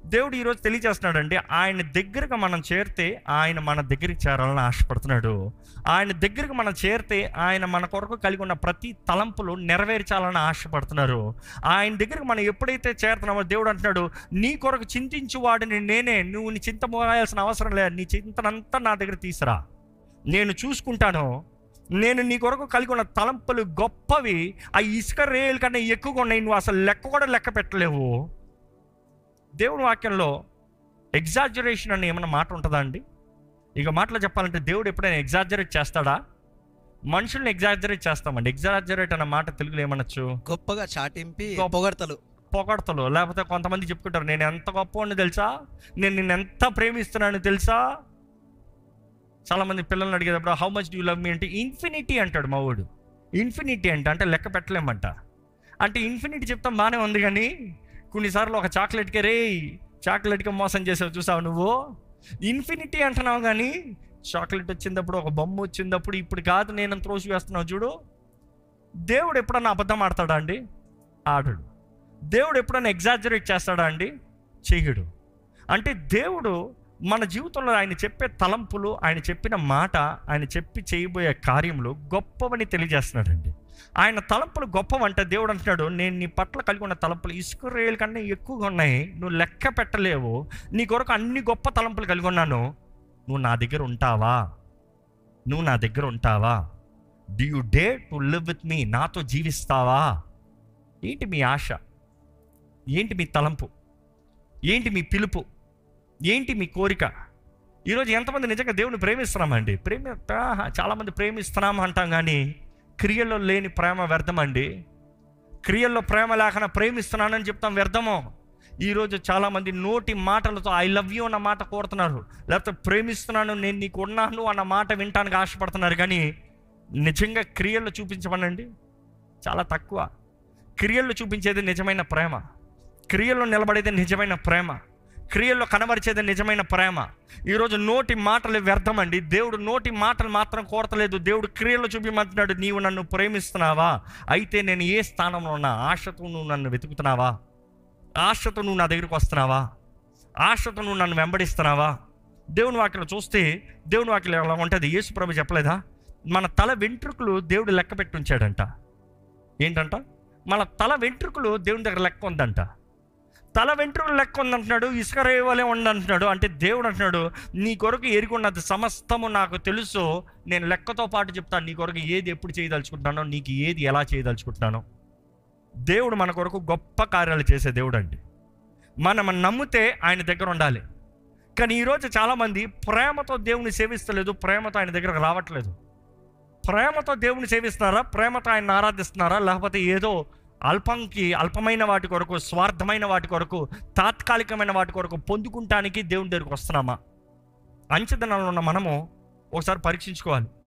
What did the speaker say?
దేవుడు ఈరోజు తెలియజేస్తున్నాడండి ఆయన దగ్గరకు మనం చేరితే ఆయన మన దగ్గరికి చేరాలని ఆశపడుతున్నాడు ఆయన దగ్గరకు మనం చేరితే ఆయన మన కొరకు కలిగి ఉన్న ప్రతి తలంపులు నెరవేర్చాలని ఆశపడుతున్నారు ఆయన దగ్గరకు మనం ఎప్పుడైతే చేరుతున్నామో దేవుడు అంటున్నాడు నీ కొరకు చింతించు వాడిని నేనే నువ్వు నీ చింత మోయాల్సిన అవసరం లేదు నీ చింతనంతా నా దగ్గర తీసురా నేను చూసుకుంటాను నేను నీ కొరకు కలిగి ఉన్న తలంపులు గొప్పవి ఆ ఇసుక రేలు కన్నా ఎక్కువగా ఉన్నాయి నువ్వు అసలు లెక్క కూడా లెక్క పెట్టలేవు దేవుని వాక్యంలో ఎగ్జాజరేషన్ అని ఏమైనా మాట ఉంటుందా అండి ఇక మాటలో చెప్పాలంటే దేవుడు ఎప్పుడైనా ఎగ్జాజరేట్ చేస్తాడా మనుషుల్ని ఎగ్జాజరేట్ చేస్తామండి ఎగ్జాజరేట్ అన్న మాట తెలుగులో ఏమనొచ్చు గొప్పగా చాటింపి గొప్ప- పొగడతలు పొగడతలు లేకపోతే కొంతమంది చెప్పుకుంటారు నేను ఎంత గొప్పవాడిని తెలుసా నేను నిన్ను ఎంత ప్రేమిస్తున్నాను తెలుసా చాలా మంది పిల్లల్ని అడిగేటప్పుడు how much do love me అంటే ఇన్ఫినిటీ అంటాడు మా వాడు ఇన్ఫినిటీ అంటే అంటే లెక్క పెట్టలేమంట అంటే ఇన్ఫినిటీ చెప్తాం బాగానే ఉంది కానీ కొన్నిసార్లు ఒక చాక్లెట్కి రే చాక్లెట్కి మోసం చేసావు చూసావు నువ్వు ఇన్ఫినిటీ అంటున్నావు కానీ చాక్లెట్ వచ్చినప్పుడు ఒక బొమ్మ వచ్చినప్పుడు ఇప్పుడు కాదు నేను త్రోసి వేస్తున్నావు చూడు దేవుడు ఎప్పుడన్నా అబద్ధం ఆడతాడా అండి ఆడడు దేవుడు ఎప్పుడైనా ఎగ్జాజరేట్ చేస్తాడా అండి చెయ్యడు అంటే దేవుడు మన జీవితంలో ఆయన చెప్పే తలంపులు ఆయన చెప్పిన మాట ఆయన చెప్పి చేయబోయే కార్యములు గొప్పవని తెలియజేస్తున్నాడండి ఆయన తలంపులు గొప్పవంటే దేవుడు అంటున్నాడు నేను నీ పట్ల కలిగి ఉన్న తలంపులు ఇసుక రేలు కన్నా ఎక్కువగా ఉన్నాయి నువ్వు లెక్క పెట్టలేవు నీ కొరకు అన్ని గొప్ప తలంపులు కలిగి ఉన్నాను నువ్వు నా దగ్గర ఉంటావా నువ్వు నా దగ్గర ఉంటావా do you dare to live with me నాతో జీవిస్తావా ఏంటి మీ ఆశ ఏంటి మీ తలంపు ఏంటి మీ పిలుపు ఏంటి మీ కోరిక ఈరోజు ఎంతమంది నిజంగా దేవుని ప్రేమిస్తున్నామండి ప్రేమి ఆహా, చాలామంది ప్రేమిస్తున్నాం అంటాం కానీ క్రియల్లో లేని ప్రేమ వ్యర్థమండి క్రియల్లో ప్రేమ లేకుండా ప్రేమిస్తున్నానని చెప్తాం వ్యర్థమో ఈరోజు చాలామంది నోటి మాటలతో ఐ లవ్ యూ అన్న మాట కోరుతున్నారు లేకపోతే ప్రేమిస్తున్నాను నేను నీకు ఉన్నాను అన్న మాట వినటానికి ఆశపడుతున్నారు కానీ నిజంగా క్రియల్లో చూపించమనండి చాలా తక్కువ క్రియల్లో చూపించేది నిజమైన ప్రేమ క్రియల్లో నిలబడేది నిజమైన ప్రేమ క్రియల్లో కనబరిచేది నిజమైన ప్రేమ ఈరోజు నోటి మాటలు వ్యర్థమండి దేవుడు నోటి మాటలు మాత్రం కోరతలేదు దేవుడు క్రియల్లో చూపించమంటున్నాడు నీవు నన్ను ప్రేమిస్తున్నావా అయితే నేను ఏ స్థానంలో ఉన్నా ఆశతో నువ్వు నన్ను వెతుకుతున్నావా ఆశతో నువ్వు నా దగ్గరికి వస్తున్నావా ఆశతో నువ్వు నన్ను వెంబడిస్తున్నావా దేవుని వాక్యలో చూస్తే దేవుని వాక్యలో ఎలా ఉంటుంది యేసు ప్రభు చెప్పలేదా మన తల వెంట్రుకలు దేవుడు లెక్క పెట్టి ఉంచాడంట ఏంటంట మన తల వెంట్రుకలు దేవుని దగ్గర లెక్క ఉందంట తల వెంట్రుకలు లెక్క ఉందంటున్నాడు ఇసుక రేవలే ఉందంటున్నాడు అంటే దేవుడు అంటున్నాడు నీ కొరకు ఎరుగున్నది సమస్తము నాకు తెలుసు నేను లెక్కతో పాటు చెప్తాను నీ కొరకు ఏది ఎప్పుడు చేయదలుచుకుంటున్నానో నీకు ఏది ఎలా చేయదలుచుకుంటున్నానో దేవుడు మన కొరకు గొప్ప కార్యాలు చేసే దేవుడు అండి మనం నమ్మితే ఆయన దగ్గర ఉండాలి కానీ ఈరోజు చాలామంది ప్రేమతో దేవుని సేవిస్తలేదు ప్రేమతో ఆయన దగ్గరకు రావట్లేదు ప్రేమతో దేవుని సేవిస్తున్నారా ప్రేమతో ఆయన ఆరాధిస్తున్నారా లేకపోతే ఏదో అల్పంకి అల్పమైన వాటి కొరకు స్వార్థమైన వాటి కొరకు తాత్కాలికమైన వాటి కొరకు పొందుకుంటానికి దేవుని దగ్గరకు వస్తున్నామా అంచెదనాలు ఉన్న మనము ఒకసారి పరీక్షించుకోవాలి